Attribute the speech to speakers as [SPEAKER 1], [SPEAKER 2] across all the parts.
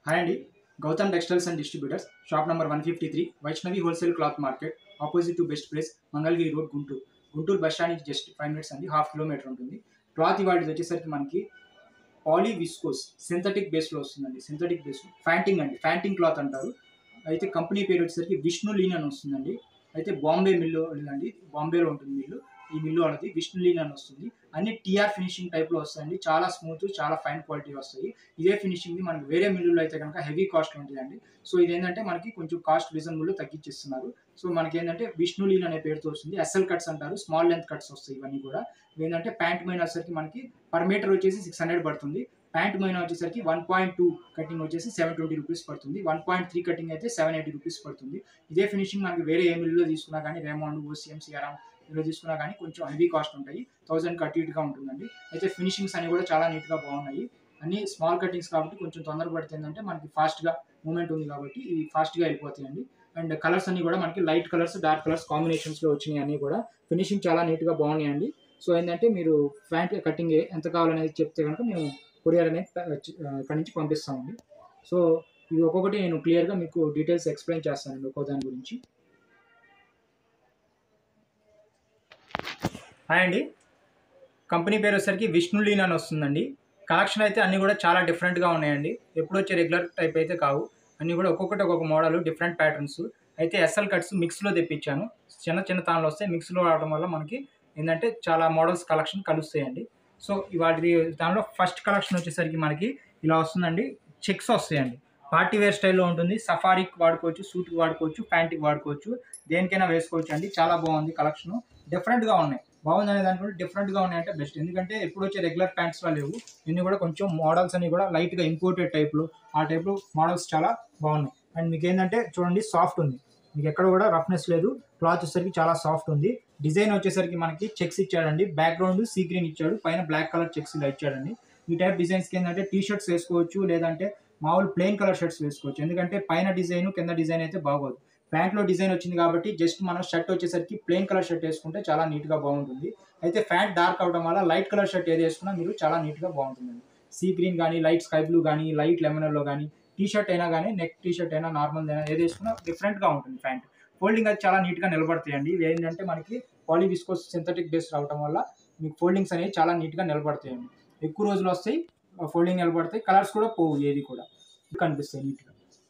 [SPEAKER 1] hi అండి Gautam textiles and distributors shop number one fifty three Vaishnavi wholesale cloth market opposite to best place Mangalagiri road Guntur Guntur bus stand నుంచి just five minutes అండి half kilometre ఉంటుంది cloth ఇవాళ వచ్చేసరికి మనకి poly viscose synthetic బేస్లో వస్తుందండి synthetic base ఫ్యాంటింగ్ అండి ఫ్యాంటింగ్ క్లాత్ అంటారు అయితే కంపెనీ పేరు వచ్చేసరికి విష్ణు లీన్ అని వస్తుందండి అయితే బాంబే మిల్లు అండి బాంబేలో ఉంటుంది మిల్లు ఈ మిల్లు అనేది విష్ణు లీన్ అని వస్తుంది అన్ని టీఆర్ ఫినిషింగ్ టైప్లో వస్తాయండి చాలా స్మూత్ చాలా ఫైన్ క్వాలిటీ వస్తాయి ఇదే ఫినిషింగ్ మనకి వేరే మిల్లులో అయితే కనుక హెవీ కాస్ట్ ఉంటుందండి సో ఇదేంటంటే మనకి కొంచెం కాస్ట్ రీజనబుల్ తగ్గించిస్తున్నారు సో మనకి ఏంటంటే విష్ణు లీన్ అనే పేరుతో వస్తుంది ఎస్ఎల్ కట్స్ అంటారు స్మాల్ లెంత్ కట్స్ వస్తాయి ఇవన్నీ కూడా ఏంటంటే ప్యాంట్ మైన వచ్చేసరికి మనకి పర్ మీటర్ వచ్చేసి సిక్స్ హండ్రెడ్ పడుతుంది ప్యాంట్ మైన వచ్చేసరికి వన్ పాయింట్ టూ కటింగ్ వచ్చేసి సెవెన్ ట్వంటీ రూపీస్ పడుతుంది వన్ పాయింట్ త్రీ కటింగ్ అయితే సెవెన్ ఎయిటీ రూపీస్ పడుతుంది ఇదే ఫినిషింగ్ మనకి వేరే ఏ మిల్లులో తీసుకున్నా కానీ రేమాండ్ ఓసిఎం సిఆర్ఎం ఇందులో తీసుకున్నా కానీ కొంచెం హెవీ కాస్ట్ ఉంటాయి థౌసండ్ కట్ ఇట్గా ఉంటుందండి అయితే ఫినిషింగ్స్ అన్ని కూడా చాలా నీట్గా బాగున్నాయి అన్ని స్మాల్ కటింగ్స్ కాబట్టి కొంచెం తొందర పడుతుందంటే మనకి ఫాస్ట్గా మూమెంట్ ఉంది కాబట్టి ఇవి ఫాస్ట్గా వెళ్ళిపోతాయండి అండ్ కలర్స్ అన్ని కూడా మనకి లైట్ కలర్స్ డార్క్ కలర్స్ కాంబినేషన్స్లో వచ్చినాయి అన్నీ కూడా ఫినిషింగ్ చాలా నీట్గా బాగున్నాయండి సో ఏంటంటే మీరు ప్యాంట్ కటింగ్ ఎంత కావాలనేది చెప్తే కనుక మేము కొరియర్ అనేది ఇక్కడ నుంచి పంపిస్తామండి సో ఇది ఒక్కొక్కటి నేను క్లియర్గా మీకు డీటెయిల్స్ ఎక్స్ప్లెయిన్ చేస్తానండి ఒక్కో దాని గురించి హాయ్ అండి కంపెనీ పేరు వచ్చేసరికి విష్ణు లీన్ అని వస్తుందండి కలెక్షన్ అయితే అన్నీ కూడా చాలా డిఫరెంట్గా ఉన్నాయండి ఎప్పుడు వచ్చే రెగ్యులర్ టైప్ అయితే కావు అన్నీ కూడా ఒక్కొక్కటి ఒక్కొక్క మోడల్ డిఫరెంట్ ప్యాటర్న్స్ అయితే ఎస్ఎల్ కట్స్ మిక్స్లో తెప్పించాను చిన్న చిన్న తాళ్ళు వస్తే మిక్స్లో రావడం వల్ల మనకి ఏంటంటే చాలా మోడల్స్ కలెక్షన్ కలుస్తాయండి సో వాటి దానిలో ఫస్ట్ కలెక్షన్ వచ్చేసరికి మనకి ఇలా వస్తుందండి చెక్స్ వస్తాయండి పార్టీ వేర్ స్టైల్లో ఉంటుంది సఫారీకి వాడుకోవచ్చు సూట్కి వాడుకోవచ్చు ప్యాంట్కి వాడుకోవచ్చు దేనికైనా వేసుకోవచ్చు అండి చాలా బాగుంది కలెక్షన్ డిఫరెంట్గా ఉన్నాయి బాగుంది అనే దాని కూడా డిఫరెంట్గా ఉన్నాయంటే బెస్ట్ ఎందుకంటే ఎప్పుడు వచ్చే రెగ్యులర్ ప్యాంట్స్లో లేవు ఇన్ని కూడా కొంచెం మోడల్స్ అన్ని కూడా లైట్గా ఇంపోర్టెడ్ టైప్లో ఆ టైప్లో మోడల్స్ చాలా బాగున్నాయి అండ్ మీకు ఏంటంటే చూడండి సాఫ్ట్ ఉంది మీకు ఎక్కడ కూడా రఫ్నెస్ లేదు క్లాత్ వచ్చేసరికి చాలా సాఫ్ట్ ఉంది డిజైన్ వచ్చేసరికి మనకి చెక్స్ ఇచ్చాడండి బ్యాక్గ్రౌండ్ సీ గ్రీన్ ఇచ్చాడు పైన బ్లాక్ కలర్ చెక్స్ ఇలా ఇచ్చాడండి ఈ టైప్ డిజైన్స్కి ఏంటంటే టీ షర్ట్స్ వేసుకోవచ్చు లేదంటే మామూలు ప్లెయిన్ కలర్ షర్ట్స్ వేసుకోవచ్చు ఎందుకంటే పైన డిజైన్ కింద డిజైన్ అయితే బాగోదు ప్యాంట్లో డిజైన్ వచ్చింది కాబట్టి జస్ట్ మనం షర్ట్ వచ్చేసరికి ప్లెయిన్ కలర్ షర్ట్ వేసుకుంటే చాలా నీట్గా బాగుంటుంది అయితే ప్యాంట్ డార్క్ అవడం వల్ల లైట్ కలర్ షర్ట్ ఏది వేసుకున్నా మీరు చాలా నీట్గా బాగుంటుందండి సీ గ్రీన్ కానీ లైట్ స్కై బ్లూ కానీ లైట్ లెమనల్లో కానీ టీ షర్ట్ అయినా కానీ నెక్ టీ షర్ట్ అయినా నార్మల్ అయినా ఏది వేసుకున్నా డిఫరెంట్గా ఉంటుంది ప్యాంట్ ఫోల్డింగ్ అది చాలా నీట్గా నిలబడతాయండి ఇవి ఏంటంటే మనకి పాలీ విస్కోస్ సింథటిక్ బేస్ రావడం వల్ల మీకు ఫోల్డింగ్స్ అనేవి చాలా నీట్గా నిలబడతాయండి ఎక్కువ రోజులు వస్తాయి ఫోల్డింగ్ నిలబడతాయి కలర్స్ కూడా పోవు ఏది కూడా కనిపిస్తాయి నీట్గా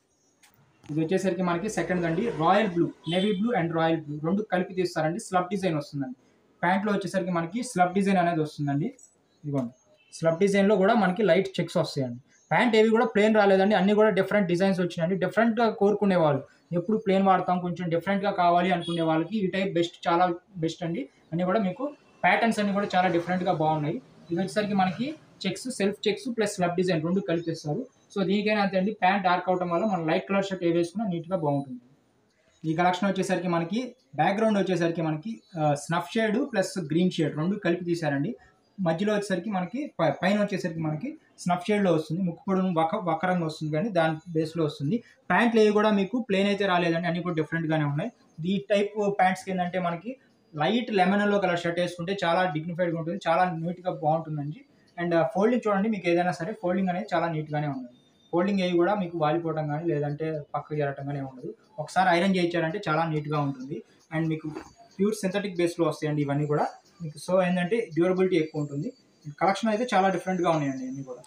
[SPEAKER 1] ఇది వచ్చేసరికి మనకి సెకండ్ అండి royal blue navy blue and royal blue రెండు కలిపి తీస్తారండి స్లబ్ డిజైన్ వస్తుందండి ప్యాంట్లో వచ్చేసరికి మనకి స్లబ్ డిజైన్ అనేది వస్తుందండి ఇదిగోండి స్లబ్ డిజైన్లో కూడా మనకి లైట్ చెక్స్ వస్తాయండి ప్యాంట్ ఏవి కూడా ప్లేన్ రాలేదండి అన్ని కూడా డిఫరెంట్ డిజైన్స్ వచ్చినాయండి డిఫరెంట్గా కోరుకునే వాళ్ళు ఎప్పుడు ప్లేన్ వాడతాం కొంచెం డిఫరెంట్గా కావాలి అనుకునే వాళ్ళకి ఈ టైప్ బెస్ట్ చాలా బెస్ట్ అండి అన్నీ కూడా మీకు ప్యాటర్న్స్ అన్ని కూడా చాలా డిఫరెంట్గా బాగున్నాయి ఇది వచ్చేసరికి మనకి checks self checks plus slub design రెండు కలిపిస్తారు సో దీనికైనా అంతే అండి ప్యాంట్ డార్క్ అవడం వల్ల మనం లైట్ కలర్ షర్ట్ ఏ వేసుకున్నా నీట్గా బాగుంటుంది ఈ కలెక్షన్ వచ్చేసరికి మనకి బ్యాక్గ్రౌండ్ వచ్చేసరికి మనకి snuff shade plus green shade రెండు కలిపి తీసారండి మధ్యలో వచ్చేసరికి మనకి పైన వచ్చేసరికి మనకి స్నఫ్ షేడ్లో వస్తుంది ముక్కు పొడుము వక వకరంగా వస్తుంది కానీ దాని బేస్లో వస్తుంది ప్యాంట్లు ఏవి కూడా మీకు ప్లేన్ అయితే రాలేదండి అన్ని కూడా డిఫరెంట్గానే ఉన్నాయి ఈ టైప్ ప్యాంట్స్కి ఏంటంటే మనకి లైట్ లెమనల్లో కలర్ షర్ట్ వేసుకుంటే చాలా డిగ్నిఫైడ్గా ఉంటుంది చాలా నీట్గా బాగుంటుందండి అండ్ ఫోల్డింగ్ చూడండి మీకు ఏదైనా సరే ఫోల్డింగ్ అనేది చాలా నీట్గానే ఉంది ఫోల్డింగ్ ఏవి కూడా మీకు వాలిపోవడం కానీ లేదంటే పక్కకు జరగటం కానీ ఉండదు ఒకసారి ఐరన్ చేయించారంటే చాలా నీట్గా ఉంటుంది అండ్ మీకు ప్యూర్ సింథటిక్ బేస్లో వస్తాయండి ఇవన్నీ కూడా మీకు సో ఏంటంటే డ్యూరబిలిటీ ఎక్కువ ఉంటుంది కలెక్షన్ అయితే చాలా డిఫరెంట్గా ఉన్నాయండి ఇవన్నీ కూడా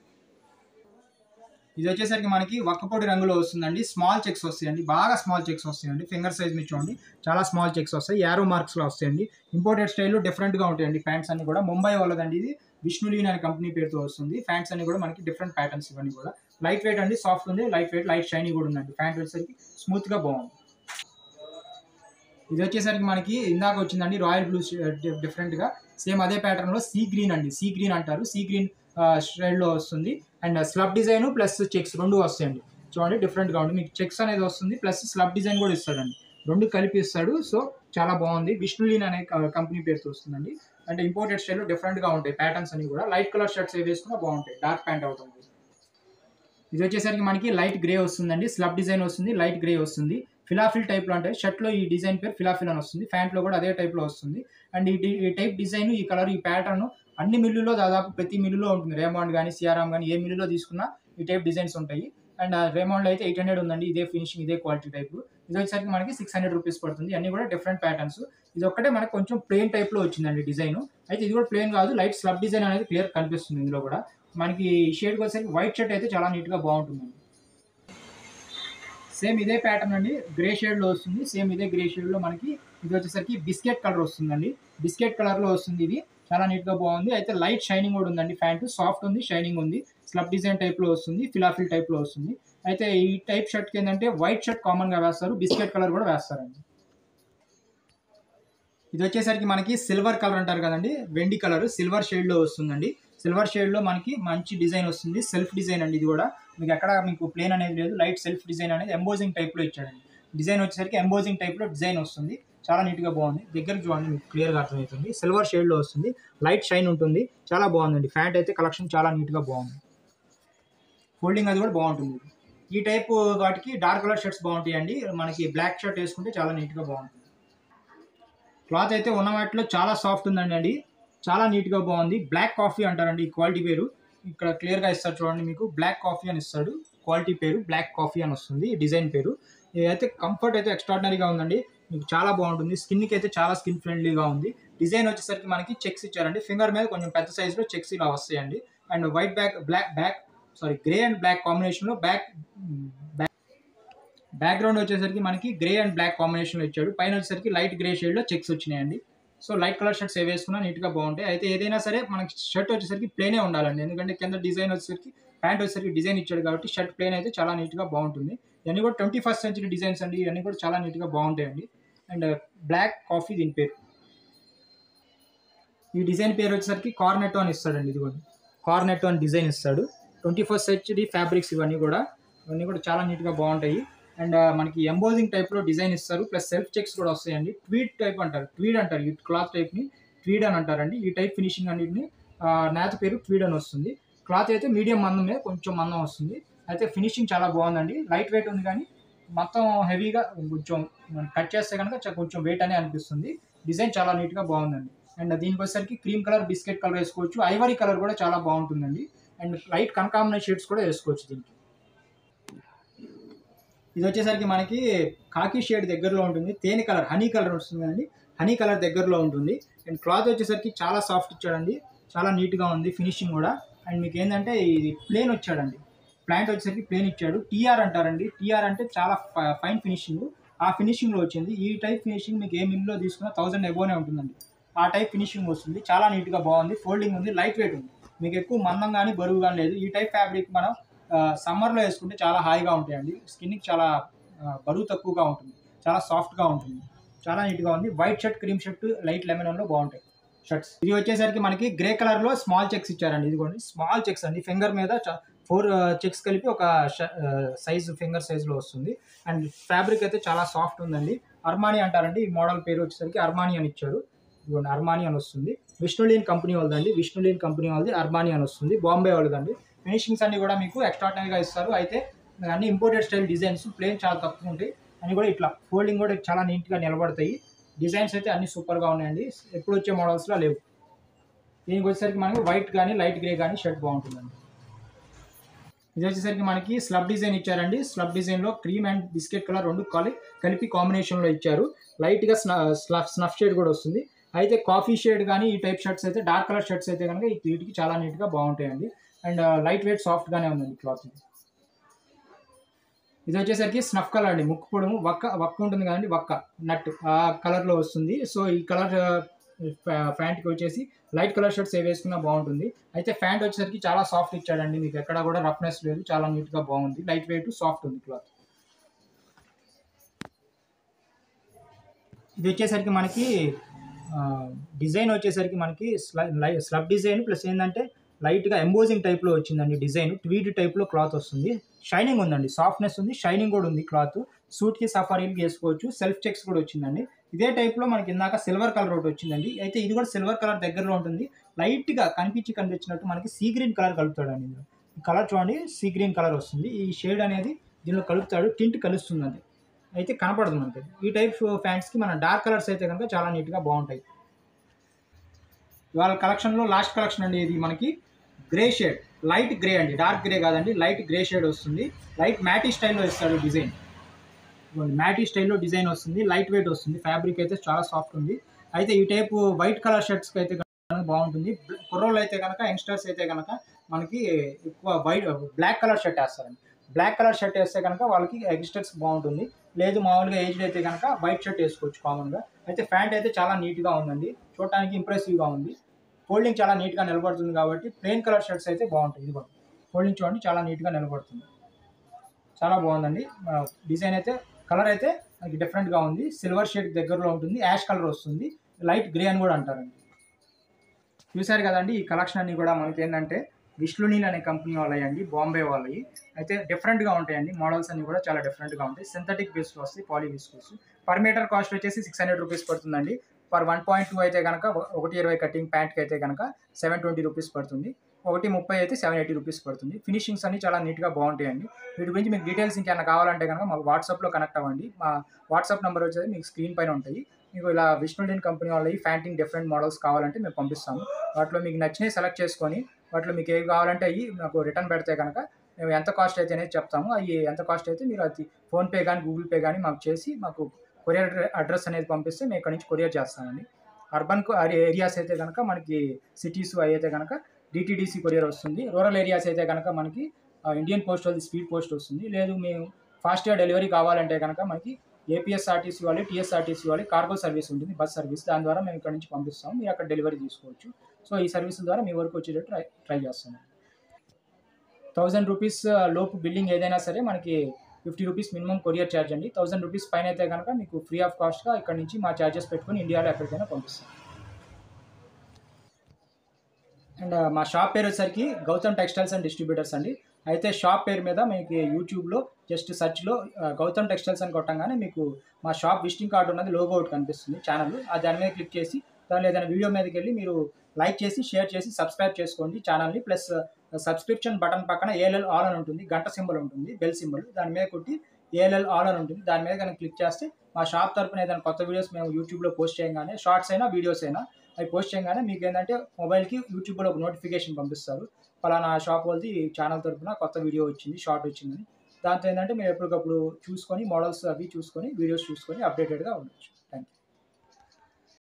[SPEAKER 1] ఇది వచ్చేసరికి మనకి ఒక్కపొడి రంగులో వస్తుందండి స్మాల్ చెక్స్ వస్తాయండి బాగా స్మాల్ చెక్స్ వస్తాయండి ఫింగర్ సైజ్ మీద చూడండి చాలా స్మాల్ చెక్స్ వస్తాయి యారో మార్క్స్లో వస్తాయండి ఇంపోర్టెడ్ స్టైల్లో డిఫరెంట్గా ఉంటాయండి ప్యాంట్స్ అన్ని కూడా ముంబై వాళ్ళదండి ఇది విష్ణులీన్ అనే కంపెనీ పేరుతో వస్తుంది ప్యాంట్స్ అన్ని కూడా మనకి డిఫరెంట్ ప్యాటర్న్స్ ఇవన్నీ కూడా లైట్ వెయిట్ అండి సాఫ్ట్ ఉంది లైట్ వెయిట్ లైట్ షైనీ కూడా ఉందండి ప్యాంట్ వచ్చేసరికి స్మూత్గా బాగుంది ఇది వచ్చేసరికి మనకి ఇందాక వచ్చిందండి రాయల్ బ్లూ డిఫరెంట్గా సేమ్ అదే ప్యాటర్న్లో సీ గ్రీన్ అండి సీ గ్రీన్ అంటారు సీ గ్రీన్ షేడ్లో వస్తుంది and slub design plus checks రెండు వస్తాయండి చూడండి డిఫరెంట్గా ఉంది మీకు చెక్స్ అనేది వస్తుంది ప్లస్ స్లబ్ డిజైన్ కూడా ఇస్తాడండి రెండు కలిపి ఇస్తాడు సో చాలా బాగుంది విష్ణులీన్ అనే కంపెనీ పేరుతో వస్తుందండి అంటే ఇంపోర్టెడ్ స్టైల్లో డిఫరెంట్గా ఉంటాయి ప్యాటర్న్స్ అన్ని కూడా లైట్ కలర్ షర్ట్స్ ఏ వేసుకున్నా బాగుంటాయి డార్క్ ప్యాంట్ అవుతుంది ఇది వచ్చేసరికి మనకి లైట్ గ్రే వస్తుందండి స్లబ్ డిజైన్ వస్తుంది లైట్ గ్రే వస్తుంది ఫిలాఫిల్ టైప్లో అంటే షర్ట్లో ఈ డిజైన్ పేరు ఫిలాఫిల్ అని వస్తుంది ప్యాంట్లో కూడా అదే టైప్లో వస్తుంది అండ్ ఈ ఈ టైప్ డిజైన్ ఈ కలర్ ఈ ప్యాటర్న్ అన్ని మిల్లులో దాదాపు ప్రతి మిల్లులో ఉంటుంది రేమాండ్ కానీ సిఆర్ఆమ్ కానీ ఏ మిల్లులో తీసుకున్నా ఈ టైప్ డిజైన్స్ ఉంటాయి అండ్ రేమౌండ్లో అయితే ఎయిట్ హండ్రెడ్ ఉందండి ఇదే ఫినిషింగ్ ఇదే క్వాలిటీ టైప్ ఇది వచ్చేసరికి మనకి సిక్స్ హండ్రెడ్ రూపీస్ పడుతుంది అన్ని కూడా డిఫరెంట్ ప్యాటర్న్స్ ఇది ఒక్కటే మనకి కొంచెం ప్లెయిన్ టైప్లో వచ్చిందండి డిజైన్ అయితే ఇది కూడా ప్లెయిన్ కాదు లైట్ స్లబ్ డిజైన్ అనేది క్లియర్ కనిపిస్తుంది ఇందులో కూడా మనకి షేడ్కి వచ్చేసరికి వైట్ షర్ట్ అయితే చాలా నీట్గా బాగుంటుందండి సేమ్ ఇదే ప్యాటర్న్ అండి గ్రే షేడ్లో వస్తుంది సేమ్ ఇదే గ్రే షేడ్లో మనకి ఇది వచ్చేసరికి బిస్కెట్ కలర్ వస్తుందండి బిస్కెట్ కలర్లో వస్తుంది ఇది చాలా నీట్గా బాగుంది అయితే లైట్ షైనింగ్ కూడా ఉందండి ప్యాంటు సాఫ్ట్ ఉంది షైనింగ్ ఉంది స్లబ్ డిజైన్ టైప్లో వస్తుంది ఫిలాఫిల్ టైప్లో వస్తుంది అయితే ఈ టైప్ షర్ట్కి ఏంటంటే వైట్ షర్ట్ కామన్గా వేస్తారు బిస్కెట్ కలర్ కూడా వేస్తారండి ఇది వచ్చేసరికి మనకి సిల్వర్ కలర్ అంటారు కదండి వెండి కలర్ సిల్వర్ షేడ్లో వస్తుందండి సిల్వర్ షేడ్లో మనకి మంచి డిజైన్ వస్తుంది సెల్ఫ్ డిజైన్ అండి ఇది కూడా మీకు ఎక్కడ మీకు ప్లేన్ అనేది లేదు లైట్ సెల్ఫ్ డిజైన్ అనేది ఎంబోజింగ్ టైప్లో ఇచ్చాడండి డిజైన్ వచ్చేసరికి ఎంబోజింగ్ టైప్లో డిజైన్ వస్తుంది చాలా నీట్గా బాగుంది దగ్గర చూడండి మీకు క్లియర్గా అర్థమవుతుంది సిల్వర్ షేడ్లో వస్తుంది లైట్ షైన్ ఉంటుంది చాలా బాగుందండి ఫ్యాంట్ అయితే కలెక్షన్ చాలా నీట్గా బాగుంది ఫోల్డింగ్ అది కూడా బాగుంటుంది ఈ టైప్ వాటికి డార్క్ కలర్ షర్ట్స్ బాగుంటాయండి మనకి బ్లాక్ షర్ట్ వేసుకుంటే చాలా నీట్గా బాగుంటుంది క్లాత్ అయితే ఉన్న వాటిలో చాలా సాఫ్ట్ ఉందండి అండి చాలా నీట్గా బాగుంది బ్లాక్ కాఫీ అంటారండి ఈ క్వాలిటీ పేరు ఇక్కడ క్లియర్గా ఇస్తారు చూడండి మీకు బ్లాక్ కాఫీ అని ఇస్తాడు క్వాలిటీ పేరు బ్లాక్ కాఫీ అని వస్తుంది డిజైన్ పేరు ఇదైతే కంఫర్ట్ అయితే ఎక్స్ట్రాడినరీగా ఉందండి మీకు చాలా బాగుంటుంది స్కిన్కి అయితే చాలా స్కిన్ ఫ్రెండ్లీగా ఉంది డిజైన్ వచ్చేసరికి మనకి చెక్స్ ఇచ్చారండి ఫింగర్ మీద కొంచెం పెద్ద సైజులో చెక్స్ ఇలా వస్తాయండి and white back black back sorry grey and black కాంబినేషన్లో బ్యాక్ బ్యాక్ బ్యాక్గ్రౌండ్ వచ్చేసరికి మనకి గ్రే అండ్ బ్లాక్ కాంబినేషన్లో ఇచ్చాడు పైన వచ్చేసరికి లైట్ గ్రే షేడ్లో చెక్స్ వచ్చినాయండి సో లైట్ కలర్ షర్ట్స్ ఏ వేసుకున్నా నీట్గా బాగుంటాయి అయితే ఏదైనా సరే మనకి షర్ట్ వచ్చేసరికి ప్లేనే ఉండాలండి ఎందుకంటే కింద డిజైన్ వచ్చేసరికి ప్యాంట్ వచ్చేసరికి డిజైన్ ఇచ్చాడు కాబట్టి షర్ట్ ప్లేన్ అయితే చాలా నీట్గా బాగుంటుంది ఇవన్నీ కూడా ట్వంటీ ఫస్ట్ సెంచరీ డిజైన్స్ అండి ఇవన్నీ కూడా చాలా నీట్గా బాగుంటాయండి అండ్ బ్లాక్ కాఫీ దీని పేరు ఈ డిజైన్ పేరు వచ్చేసరికి కార్నెటో అని ఇస్తాడండి ఇది కూడా కార్నెటో అని డిజైన్ ఇస్తాడు ట్వంటీ ఫస్ట్ సెంచరీ ఫ్యాబ్రిక్స్ ఇవన్నీ కూడా ఇవన్నీ కూడా చాలా నీట్గా బాగుంటాయి అండ్ మనకి ఎంబోజింగ్ టైప్లో డిజైన్ ఇస్తారు ప్లస్ సెల్ఫ్ చెక్స్ కూడా వస్తాయండి ట్వీడ్ టైప్ అంటారు ట్వీడ్ అంటారు ఈ క్లాత్ టైప్ని ట్వీడ్ అని అంటారండి ఈ టైప్ ఫినిషింగ్ అన్నిటిని నేత పేరు ట్వీడ్ అని వస్తుంది క్లాత్ అయితే మీడియం మందం మీద కొంచెం మందం వస్తుంది అయితే ఫినిషింగ్ చాలా బాగుందండి లైట్ వెయిట్ ఉంది కానీ మొత్తం హెవీగా కొంచెం కట్ చేస్తే కనుక చ- కొంచెం వెయిట్ అనే అనిపిస్తుంది డిజైన్ చాలా నీట్గా బాగుందండి అండ్ దీనికి వచ్చేసరికి క్రీమ్ కలర్ బిస్కెట్ కలర్ వేసుకోవచ్చు ఐవరీ కలర్ కూడా చాలా బాగుంటుందండి అండ్ లైట్ కనకాంబినేషన్ షేడ్స్ కూడా వేసుకోవచ్చు దీనికి ఇది వచ్చేసరికి మనకి కాకి షేడ్ దగ్గరలో ఉంటుంది తేనె కలర్ హనీ కలర్ వస్తుంది కదండి హనీ కలర్ దగ్గరలో ఉంటుంది అండ్ క్లాత్ వచ్చేసరికి చాలా సాఫ్ట్ ఇచ్చాడండి చాలా నీట్గా ఉంది ఫినిషింగ్ కూడా అండ్ మీకు ఏంటంటే ఇది ప్లేన్ వచ్చాడండి ప్లాంట్ వచ్చేసరికి ప్లేన్ ఇచ్చాడు టీఆర్ అంటారండి టీఆర్ అంటే చాలా ఫైన్ ఫినిషింగ్ ఆ ఫినిషింగ్లో వచ్చింది ఈ టైప్ ఫినిషింగ్ మీకు ఏ మిల్లో తీసుకున్నా థౌసండ్ ఎబోనే ఉంటుందండి ఆ టైప్ ఫినిషింగ్ వస్తుంది చాలా నీట్గా బాగుంది ఫోల్డింగ్ ఉంది లైట్ వెయిట్ ఉంది మీకు ఎక్కువ మందం కానీ బరువు కానీ లేదు ఈ టైప్ ఫ్యాబ్రిక్ మనం సమ్మర్లో వేసుకుంటే చాలా హాయిగా ఉంటాయండి స్కిన్కి చాలా ఆ, బరువు తక్కువగా ఉంటుంది చాలా సాఫ్ట్గా ఉంటుంది చాలా నీట్గా ఉంది white shirt cream shirt light లెమన్లో బాగుంటాయి షర్ట్స్ ఇది వచ్చేసరికి మనకి గ్రే కలర్లో స్మాల్ చెక్స్ ఇచ్చారండి ఇదిగోండి స్మాల్ చెక్స్ అండి ఫింగర్ మీద ఫోర్ చెక్స్ కలిపి ఒక సైజ్ ఫింగర్ సైజులో వస్తుంది అండ్ ఫ్యాబ్రిక్ అయితే చాలా సాఫ్ట్ ఉందండి అర్మానీ అంటారండి ఈ మోడల్ పేరు వచ్చేసరికి అర్మానీ అని ఇచ్చారు ఇదిగోండి అర్మానీ అని వస్తుంది విష్ణులీన్ కంపెనీ వాళ్ళదండి విష్ణులీన్ కంపెనీ వాళ్ళది అర్మానీ అని వస్తుంది బాంబే వాళ్ళదండి ఫినిషింగ్స్ అన్ని కూడా మీకు ఎక్స్ట్రాడినరీగా ఇస్తారు అయితే అన్ని ఇంపోర్టెడ్ స్టైల్ డిజైన్స్ ప్లేన్ చాలా తక్కువ ఉంటాయి అన్ని కూడా ఇట్లా ఫోల్డింగ్ కూడా చాలా నీట్గా నిలబడతాయి డిజైన్స్ అయితే అన్ని సూపర్గా ఉన్నాయండి ఎప్పుడు వచ్చే మోడల్స్లో లేవు దీనికి వచ్చేసరికి మనకి వైట్ కానీ లైట్ గ్రే కానీ షర్ట్ బాగుంటుందండి ఇది వచ్చేసరికి మనకి స్లబ్ డిజైన్ ఇచ్చారండి స్లబ్ డిజైన్లో క్రీమ్ అండ్ బిస్కెట్ కలర్ రెండు కలి కలిపి కాంబినేషన్లో ఇచ్చారు లైట్గా స్నఫ్ స్నఫ్ షేడ్ కూడా వస్తుంది అయితే కాఫీ షేడ్ కానీ ఈ టైప్ షర్ట్స్ అయితే డార్క్ కలర్ షర్ట్స్ అయితే కనుక ఈ వీటికి చాలా నీట్గా బాగుంటాయండి అండ్ లైట్ వెయిట్ సాఫ్ట్గానే ఉందండి క్లాత్ ఇది వచ్చేసరికి స్నఫ్ కలర్ అండి ముక్కు పొడము వక్క వక్క ఉంటుంది కదండి వక్క నట్ ఆ కలర్లో వస్తుంది సో ఈ కలర్ ప్యాంట్కి వచ్చేసి లైట్ కలర్ షర్ట్స్ ఏ వేసుకున్నా బాగుంటుంది అయితే ప్యాంట్ వచ్చేసరికి చాలా సాఫ్ట్ ఇచ్చాడండి మీకు ఎక్కడ కూడా రఫ్నెస్ లేదు చాలా నీట్గా బాగుంది లైట్ వెయిట్ సాఫ్ట్ ఉంది క్లాత్ ఇది వచ్చేసరికి మనకి డిజైన్ వచ్చేసరికి మనకి స్లబ్ డిజైన్ ప్లస్ ఏంటంటే లైట్గా ఎంబోజింగ్ టైప్లో వచ్చిందండి డిజైన్ ట్వీడ్ టైప్లో క్లాత్ వస్తుంది షైనింగ్ ఉందండి సాఫ్ట్నెస్ ఉంది షైనింగ్ కూడా ఉంది క్లాత్ సూట్కి సఫారీకి వేసుకోవచ్చు సెల్ఫ్ చెక్స్ కూడా వచ్చిందండి ఇదే టైప్లో మనకి ఇందాక సిల్వర్ కలర్ ఒకటి వచ్చిందండి అయితే ఇది కూడా సిల్వర్ కలర్ దగ్గరలో ఉంటుంది లైట్గా కనిపించి కనిపించినట్టు మనకి సీ గ్రీన్ కలర్ కలుపుతాడండి ఇందులో ఈ కలర్ చూడండి సీ గ్రీన్ కలర్ వస్తుంది ఈ షేడ్ అనేది దీనిలో కలుపుతాడు టింట్ కలుస్తుంది అది అయితే కనపడదు మనకి ఈ టైప్ ప్యాంట్స్కి మన డార్క్ కలర్స్ అయితే కనుక చాలా నీట్గా బాగుంటాయి ఇవాళ కలెక్షన్లో లాస్ట్ కలెక్షన్ అండి ఇది మనకి గ్రే షేడ్ లైట్ గ్రే అండి డార్క్ గ్రే కాదండి లైట్ గ్రే షేడ్ వస్తుంది లైట్ మ్యాటీ స్టైల్లో ఇస్తాడు డిజైన్ మ్యాటీ స్టైల్లో డిజైన్ వస్తుంది లైట్ వెయిట్ వస్తుంది ఫ్యాబ్రిక్ అయితే చాలా సాఫ్ట్ ఉంది అయితే ఈ టైపు వైట్ కలర్ షర్ట్స్కి అయితే కనుక బాగుంటుంది కుర్రోళ్ళు అయితే కనుక యంగ్స్టర్స్ అయితే కనుక మనకి ఎక్కువ వైట్ బ్లాక్ కలర్ షర్ట్ వేస్తారండి బ్లాక్ కలర్ షర్ట్ వేస్తే కనుక వాళ్ళకి యంగ్స్టర్స్ బాగుంటుంది లేదు మామూలుగా ఏజ్డ్ అయితే కనుక వైట్ షర్ట్ వేసుకోవచ్చు కామన్గా అయితే ప్యాంట్ అయితే చాలా నీట్గా ఉందండి చూడటానికి ఇంప్రెసివ్గా ఉంది ఫోల్డింగ్ చాలా నీట్గా నిలబడుతుంది కాబట్టి ప్లెయిన్ కలర్ షర్ట్స్ అయితే బాగుంటుంది ఇది కూడా ఫోల్డింగ్ చూడండి చాలా నీట్గా నిలబడుతుంది చాలా బాగుందండి డిజైన్ అయితే కలర్ అయితే మనకి డిఫరెంట్గా ఉంది సిల్వర్ షేడ్ దగ్గరలో ఉంటుంది యాష్ కలర్ వస్తుంది లైట్ గ్రే అని కూడా అంటారండి చూశారు కదండి ఈ కలెక్షన్ అన్ని కూడా మనకి ఏంటంటే విష్ణునీల్ అనే కంపెనీ వాళ్ళవి అండి బాంబే వాళ్ళవి అయితే డిఫరెంట్గా ఉంటాయండి మోడల్స్ అన్ని కూడా చాలా డిఫరెంట్గా ఉంటాయి సింథటిక్ బేస్లో వస్తాయి poly viscose per metre cost వచ్చేసి సిక్స్ హండ్రెడ్ రూపీస్ పడుతుందండి పర్ వన్ పాయింట్ టూ అయితే కనుక ఒకటి ఇరవై కటింగ్ ప్యాంట్కి అయితే కనుక సెవెన్ ట్వంటీ రూపీస్ పడుతుంది ఒకటి ముప్పై అయితే సెవెన్ ఎయిటీ రూపీస్ పడుతుంది ఫినిషింగ్స్ అన్ని చాలా నీట్గా బాగుంటాయండి వీటి గురించి మీకు డీటెయిల్స్ ఇంకేమైనా కావాలంటే కనుక మాకు వాట్సాప్లో కనెక్ట్ అవ్వండి మా వాట్సాప్ నెంబర్ వచ్చేది మీకు స్క్రీన్ పైన ఉంటాయి మీకు ఇలా విష్ణుడిన్ కంపెనీ వాళ్ళవి ఫ్యాంటింగ్ డిఫరెంట్ మోడల్స్ కావాలంటే మేము పంపిస్తాము వాటిలో మీకు నచ్చినవి సెలెక్ట్ చేసుకొని వాటిలో మీకు ఏవి కావాలంటే అవి మాకు రిటర్న్ పెడితే కనుక మేము ఎంత కాస్ట్ అయితే అనేది చెప్తాము అవి ఎంత కాస్ట్ అయితే మీరు అది ఫోన్పే కానీ గూగుల్ పే కానీ మాకు చేసి మాకు కొరియర్ అడ్రస్ అనేది పంపిస్తే మేము ఇక్కడ నుంచి కొరియర్ చేస్తామండి అర్బన్ ఏరియాస్ అయితే కనుక మనకి సిటీస్ అవి అయితే కనుక డిటీడీసీ కొరియర్ వస్తుంది రూరల్ ఏరియాస్ అయితే కనుక మనకి ఇండియన్ పోస్ట్ వాళ్ళది స్పీడ్ పోస్ట్ వస్తుంది లేదు మేము ఫాస్ట్గా డెలివరీ కావాలంటే కనుక మనకి ఏపీఎస్ఆర్టీసీ వాళ్ళు టీఎస్ఆర్టీసీ వాళ్ళు కార్గో సర్వీస్ ఉంటుంది బస్ సర్వీస్ దాని ద్వారా మేము ఇక్కడ నుంచి పంపిస్తాం మీరు అక్కడ డెలివరీ తీసుకోవచ్చు సో ఈ సర్వీసుల ద్వారా మీ వరకు వచ్చేటట్టు ట్రై ట్రై చేస్తాం థౌజండ్ రూపీస్ లోపు బిల్డింగ్ ఏదైనా సరే మనకి fifty rupees minimum courier charge అండి థౌసండ్ రూపీస్ పైన అయితే కనుక మీకు ఫ్రీ ఆఫ్ కాస్ట్గా ఇక్కడ నుంచి మా ఛార్జెస్ పెట్టుకొని ఇండియాలో ఎక్కడికైనా పంపిస్తాం అండ్ మా షాప్ పేరు వచ్చేసరికి గౌతమ్ టెక్స్టైల్స్ అండ్ డిస్ట్రిబ్యూటర్స్ అండి అయితే షాప్ పేరు మీద మీకు యూట్యూబ్లో జస్ట్ సెర్చ్లో గౌతమ్ టెక్స్టైల్స్ అని కొట్టంగానే మీకు మా షాప్ విజిటింగ్ కార్డు ఉన్నది లోగో ఒకటి కనిపిస్తుంది ఛానల్ ఆ దాని మీద క్లిక్ చేసి దానిలో ఏదైనా వీడియో మీదకి వెళ్ళి మీరు లైక్ చేసి షేర్ చేసి సబ్స్క్రైబ్ చేసుకోండి ఛానల్ని ప్లస్ సబ్స్క్రిప్షన్ బటన్ పక్కన ఏఎల్ఎల్ ఆల్ అని ఉంటుంది గంట సింబల్ ఉంటుంది బెల్ సింబల్ దాని మీద కొట్టి ఏఎల్ఎల్ ఆల్ అని ఉంటుంది దాని మీద కనుక క్లిక్ చేస్తే మా షాప్ తరపున ఏదైనా కొత్త వీడియోస్ మేము యూట్యూబ్లో పోస్ట్ చేయగానే షార్ట్స్ అయినా వీడియోస్ అయినా అవి పోస్ట్ చేయగానే మీకు ఏంటంటే మొబైల్కి యూట్యూబ్లో ఒక నోటిఫికేషన్ పంపిస్తారు పలానా షాప్ వాళ్ళది ఛానల్ తరపున కొత్త వీడియో వచ్చింది షార్ట్ వచ్చిందని దాంతో ఏంటంటే మీరు ఎప్పటికప్పుడు చూసుకొని మోడల్స్ అవి చూసుకొని వీడియోస్ చూసుకొని అప్డేటెడ్గా ఉండొచ్చు